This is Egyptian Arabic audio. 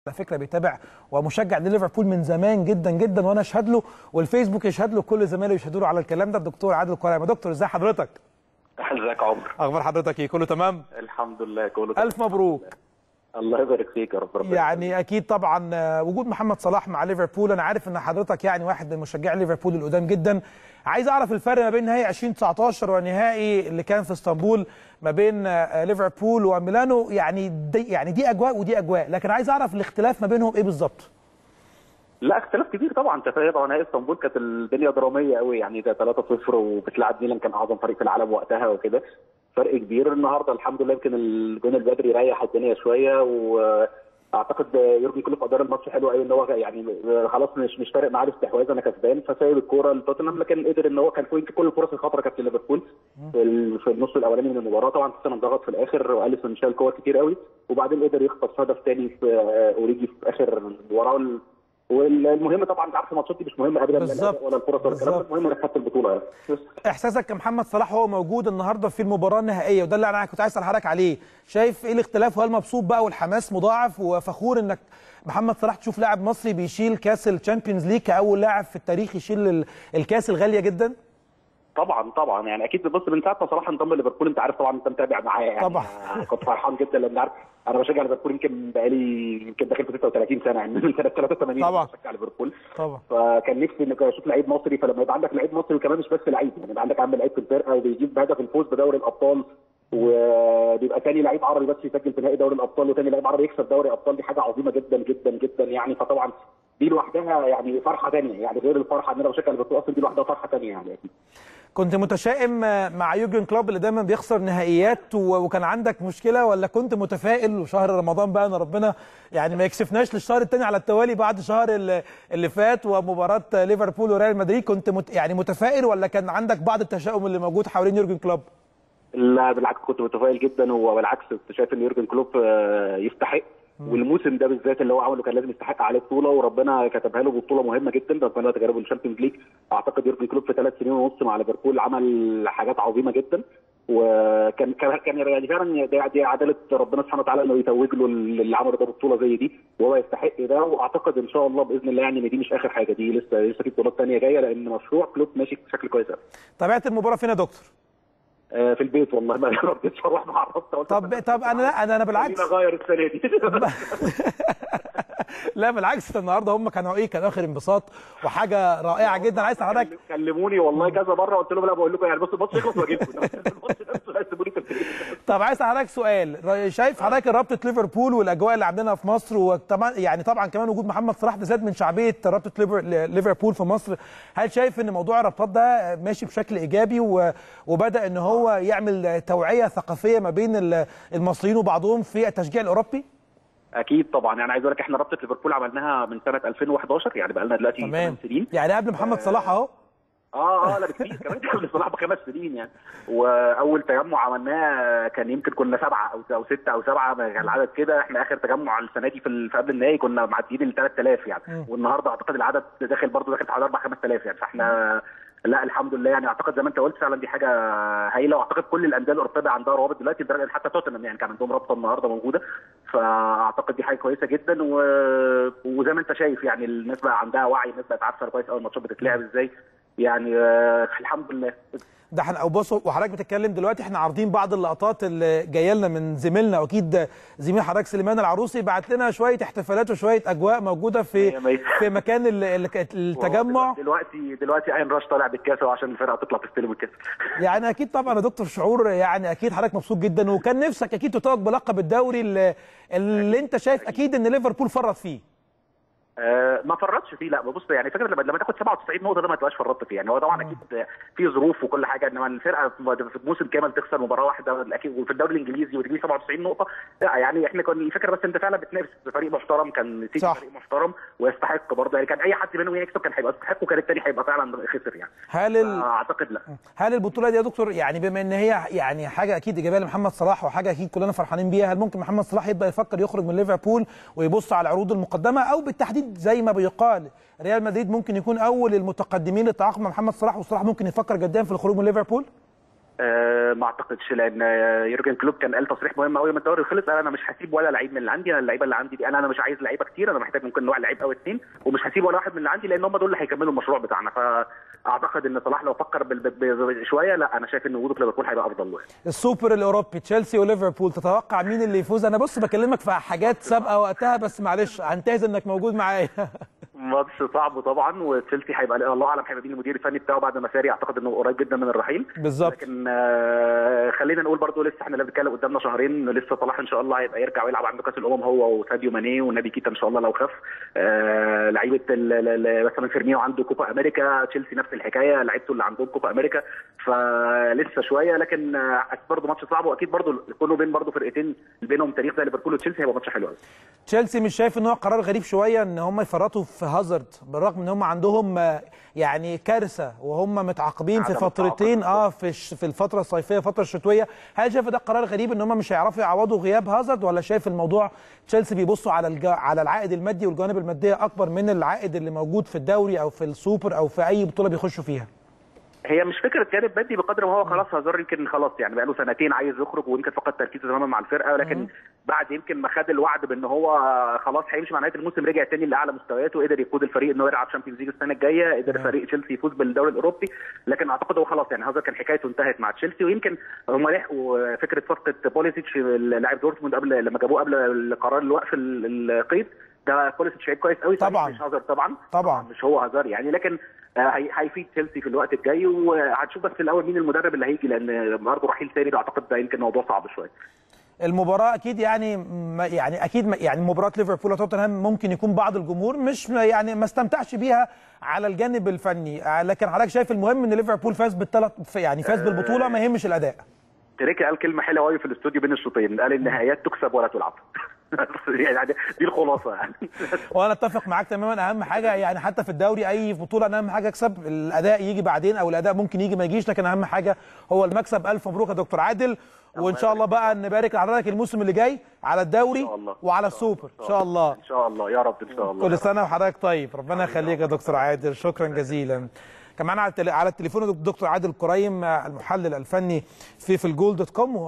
على فكره بيتابع ومشجع لليفربول من زمان جدا جدا وانا اشهد له والفيسبوك يشهد له كل زمايله يشهدوا له على الكلام ده الدكتور عادل كرامه دكتور ازي حضرتك ازيك يا عمر اخبار حضرتك ايه كله تمام الحمد لله كله تمام. الف مبروك الله يبارك فيك يا رب ربنا يعني اكيد طبعا آه، وجود محمد صلاح مع ليفربول انا عارف ان حضرتك يعني واحد من مشجعي ليفربول القدام جدا عايز اعرف الفرق ما بين نهائي 2019 والنهائي اللي كان في اسطنبول ما بين آه، ليفربول وميلانو يعني دي يعني دي اجواء ودي اجواء لكن عايز اعرف الاختلاف ما بينهم ايه بالظبط لا اختلاف كبير طبعا انت فاهم طبعا نهائي اسطنبول كانت الدنيا دراميه قوي يعني ده 3-0 وبتلعب ميلان كان اعظم فريق في العالم وقتها وكده فرق كبير النهارده الحمد لله يمكن الجون البدري يريح الدنيا شويه واعتقد يورجن كلوب ادار الماتش حلو قوي ان هو يعني خلاص مش مش فارق معاه الاستحواذ انا كسبان فسايب الكوره لتوتنهام لكن قدر ان هو كان فوق كل الفرص الخطره كانت ليفربول في ال- في النص الاولاني من المباراه طبعا توتنهام ضغط في الاخر واليسون شال كور كتير قوي وبعدين قدر يخطف هدف تاني في آه، اوريجي في اخر وراه ال- والمهم طبعا انت عارف الماتشات دي مش مهمه ابدا لا بالظبط. الأداء ولا الفرص ولا الكلام ده بالظبط. المهم انك خدت البطوله يعني بس. احساسك كمحمد صلاح وهو موجود النهارده في المباراه النهائيه وده اللي انا كنت عايز اسال حضرتك عليه شايف ايه الاختلاف وهل مبسوط بقى والحماس مضاعف وفخور انك محمد صلاح تشوف لاعب مصري بيشيل كاس الشامبيونز ليج كاول لاعب في التاريخ يشيل ال- الكاس الغاليه جدا طبعا طبعا يعني اكيد بص من ساعه ما صلاح انضم ليفربول انت عارف طبعا انت متابع معايا يعني طبعا. أنا كنت فرحان جدا لان عارف انا بشجع ليفربول يمكن بقالي يمكن داخل في 36 سنه يعني من سنه 83 طبعا. بشجع ليفرول طبعا فكان نفسي انك اشوف لعيب مصري فلما يبقى عندك لعيب مصري وكمان مش بس لعيب يعني يبقى عندك عامل لعيب في الفرقه وبيجيب هدف الفوز بدوري الابطال وبيبقى تاني لعيب عربي بس يسجل في نهائي دوري الابطال وتاني لعيب عربي يكسب دوري الابطال دي حاجه عظيمه جدا جدا جدا يعني فطبعا دي لوحدها يعني فرحه ثانيه يعني غير الفرحه ان انا بشجع ليفربول اصلا دي لوحدها فرحه ثانيه يعني اكيد كنت متشائم مع يوجن كلوب اللي دايما بيخسر نهائيات و- وكان عندك مشكله ولا كنت متفائل وشهر رمضان بقى ان ربنا يعني ما يكسفناش للشهر الثاني على التوالي بعد شهر ال- اللي فات ومباراه ليفربول وريال مدريد كنت مت يعني متفائل ولا كان عندك بعض التشاؤم اللي موجود حوالين يورجن كلوب؟ لا بالعكس كنت متفائل جدا وبالعكس كنت شايف ان يورجن كلوب آه، يستحق والموسم ده بالذات اللي هو عمله كان لازم يستحق عليه بطوله وربنا كتبها له ببطوله مهمه جدا ربنا تجربه الشامبيونز ليج اعتقد يورجن كلوب في ثلاث سنين ونص مع ليفربول عمل حاجات عظيمه جدا وكان كان كان يعني فعلا دي, دي عداله ربنا سبحانه وتعالى انه يتوج له اللي عمله ده ببطوله زي دي وهو يستحق ده واعتقد ان شاء الله باذن الله يعني ان دي مش اخر حاجه دي لسه لسه في بطولات ثانيه جايه لان مشروع كلوب ماشي بشكل كويس قوي تابعت المباراه فين يا دكتور؟ آه، في البيت والله ما رضيتش اروح مع الرابطه قلت طب طب انا لا انا انا بالعكس خليني اغير السنه دي لا بالعكس النهارده هم كانوا ايه كان اخر انبساط وحاجه رائعه جدا عايز حضرتك كلموني والله كذا مره قلت لهم لا بقول لكم يعني بص الماتش يخلص واجيبكم الماتش نفسه لا سيبوني في البيت طب عايز حضرتك سؤال شايف حضرتك رابطه ليفربول والاجواء اللي عندنا في مصر وطبعا يعني طبعا كمان وجود محمد صلاح ده زاد من شعبيه رابطه ليفر- ليفربول في مصر هل شايف ان موضوع الرابطات ده ماشي بشكل ايجابي و- وبدا ان هو يعمل توعيه ثقافيه ما بين ال- المصريين وبعضهم في التشجيع الاوروبي اكيد طبعا يعني عايز اقول لك احنا رابطه ليفربول عملناها من سنه 2011 يعني بقى لنا دلوقتي تمام 8 سنين يعني قبل محمد صلاح اهو اه اه لا بكتير كمان قبل صلاح بخمس سنين يعني واول تجمع عملناه كان يمكن كنا سبعه او او سته او سبعه كان العدد كده احنا اخر تجمع السنه دي في ال- في قبل النهائي كنا معديين ال 3000 يعني مم. والنهارده اعتقد العدد داخل برضه داخل في حوالي 4 5000 يعني فاحنا لا الحمد لله يعني اعتقد زي ما انت قلت فعلا دي حاجه هايله واعتقد كل الانديه الاوروبيه بقى عندها روابط دلوقتي لدرجه إن حتى توتنهام يعني كان عندهم رابطه النهارده موجوده فاعتقد دي حاجه كويسه جدا و... وزي ما انت شايف يعني الناس بقى عندها وعي الناس بقت عارفه كويس قوي الماتشات بتتلعب ازاي يعني آه الحمد لله ده احنا بص وحضرتك بتتكلم دلوقتي احنا عارضين بعض اللقطات اللي جايه لنا من زميلنا واكيد زميل حضرتك سليمان العروسي بعت لنا شويه احتفالات وشويه اجواء موجوده في مية مية. في مكان ال- ال- التجمع دلوقتي دلوقتي اين راش طالع بالكاس عشان الفرقه تطلع تستلم الكاس يعني اكيد طبعا يا دكتور شعور يعني اكيد حضرتك مبسوط جدا وكان نفسك اكيد تتوج بلقب الدوري اللي, اللي انت شايف اكيد ان ليفربول فرط فيه آه ما فرطش فيه لا بص يعني فكره لما لما تاخد 97 نقطه ده ما تبقاش فرطت فيه يعني هو طبعا اكيد في ظروف وكل حاجه انما الفرقه في موسم كامل تخسر مباراه واحده اكيد وفي الدوري الانجليزي وتجيب 97 نقطه لا يعني احنا كنا الفكره بس انت فعلا بتنافس بفريق محترم كان سيتي صح. فريق محترم ويستحق برضه يعني كان اي حد منهم يكسب كان هيبقى يستحق وكان الثاني هيبقى فعلا خسر يعني هل ال... اعتقد لا هل البطوله دي يا دكتور يعني بما ان هي يعني حاجه اكيد ايجابيه لمحمد صلاح وحاجه اكيد كلنا فرحانين بيها هل ممكن محمد صلاح يبدا يفكر يخرج من ليفربول ويبص على العروض المقدمه او بالتحديد زي ما بيقال ريال مدريد ممكن يكون اول المتقدمين للتعاقد مع محمد صلاح وصلاح ممكن يفكر جدا في الخروج من ليفربول أه ما اعتقدش لان يورجن كلوب كان قال تصريح مهم قوي من الدوري خلص قال انا مش هسيب ولا لعيب من اللي عندي انا اللعيبه اللي عندي دي انا انا مش عايز لعيبه كتير انا محتاج ممكن نوع لعيب او اثنين ومش هسيب ولا واحد من اللي عندي لان هم دول اللي هيكملوا المشروع بتاعنا فاعتقد ان صلاح لو فكر شويه لا انا شايف ان وجوده في ليفربول هيبقى افضل له السوبر الاوروبي تشيلسي وليفربول تتوقع مين اللي يفوز انا بص بكلمك في حاجات سابقه وقتها بس معلش هنتهز انك موجود معايا ماتش صعب طبعا وتشيلسي هيبقى الله اعلم هيبقى مين المدير الفني بتاعه بعد ما ساري اعتقد انه قريب جدا من الرحيل بالظبط لكن آه خلينا نقول برضو لسه احنا بنتكلم قدامنا شهرين لسه صلاح ان شاء الله هيبقى يرجع ويلعب عند كاس الامم هو وساديو ماني ونبي كيتا ان شاء الله لو خف آه لعيبه مثلا فيرمينيو عنده كوبا امريكا تشيلسي نفس الحكايه لعيبته اللي عندهم كوبا امريكا فلسه شويه لكن آه برضه ماتش صعب واكيد برضه كونه بين برضه فرقتين بينهم تاريخ زي ليفربول وتشيلسي هيبقى ماتش حلو قوي تشيلسي مش شايف ان هو قرار غريب شويه ان هم يفرطوا في هازارد بالرغم ان هم عندهم يعني كارثه وهم متعاقبين في فترتين اه في في الفتره الصيفيه الفتره الشتويه هل شايف ده قرار غريب ان هم مش هيعرفوا يعوضوا غياب هازارد ولا شايف الموضوع تشيلسي بيبصوا على الج... على العائد المادي والجوانب الماديه اكبر من العائد اللي موجود في الدوري او في السوبر او في اي بطوله بيخشوا فيها هي مش فكره جانب مادي بقدر ما هو خلاص هازار يمكن خلاص يعني بقى له سنتين عايز يخرج ويمكن فقد تركيزه تماما مع الفرقه ولكن بعد يمكن ما خد الوعد بان هو خلاص هيمشي مع نهايه الموسم رجع تاني لاعلى مستوياته قدر يقود الفريق ان هو يلعب شامبيونز ليج السنه الجايه قدر فريق تشيلسي يفوز بالدوري الاوروبي لكن اعتقد هو خلاص يعني هازار كان حكايته انتهت مع تشيلسي ويمكن هم لحقوا فكره صفقه بوليسيتش لاعب دورتموند قبل لما جابوه قبل قرار الوقف القيد ده بوليسيتش لعيب كويس قوي طبعا مش هازار طبعا طبعا مش هو هازار يعني لكن هيفيد تشيلسي في الوقت الجاي وهتشوف بس في الاول مين المدرب اللي هيجي لان برضه رحيل ساري اعتقد ده يمكن موضوع صعب شويه المباراه اكيد يعني يعني اكيد يعني مباراه ليفربول وتوتنهام ممكن يكون بعض الجمهور مش يعني ما استمتعش بيها على الجانب الفني لكن حضرتك شايف المهم ان ليفربول فاز بالثلاث يعني فاز بالبطوله ما يهمش الاداء تريكي قال كلمه حلوه قوي في الاستوديو بين الشوطين قال النهايات تكسب ولا تلعب يعني دي الخلاصه يعني وانا اتفق معاك تماما اهم حاجه يعني حتى في الدوري اي بطوله اهم حاجه اكسب الاداء يجي بعدين او الاداء ممكن يجي ما يجيش لكن اهم حاجه هو المكسب الف مبروك يا دكتور عادل وان شاء الله بقى نبارك لحضرتك الموسم اللي جاي على الدوري وعلى السوبر ان شاء الله ان شاء الله يا رب ان شاء الله كل سنه وحضرتك طيب ربنا يخليك يا دكتور عادل شكرا جزيلا كمان على على التليفون الدكتور عادل كريم المحلل الفني في في الجول دوت كوم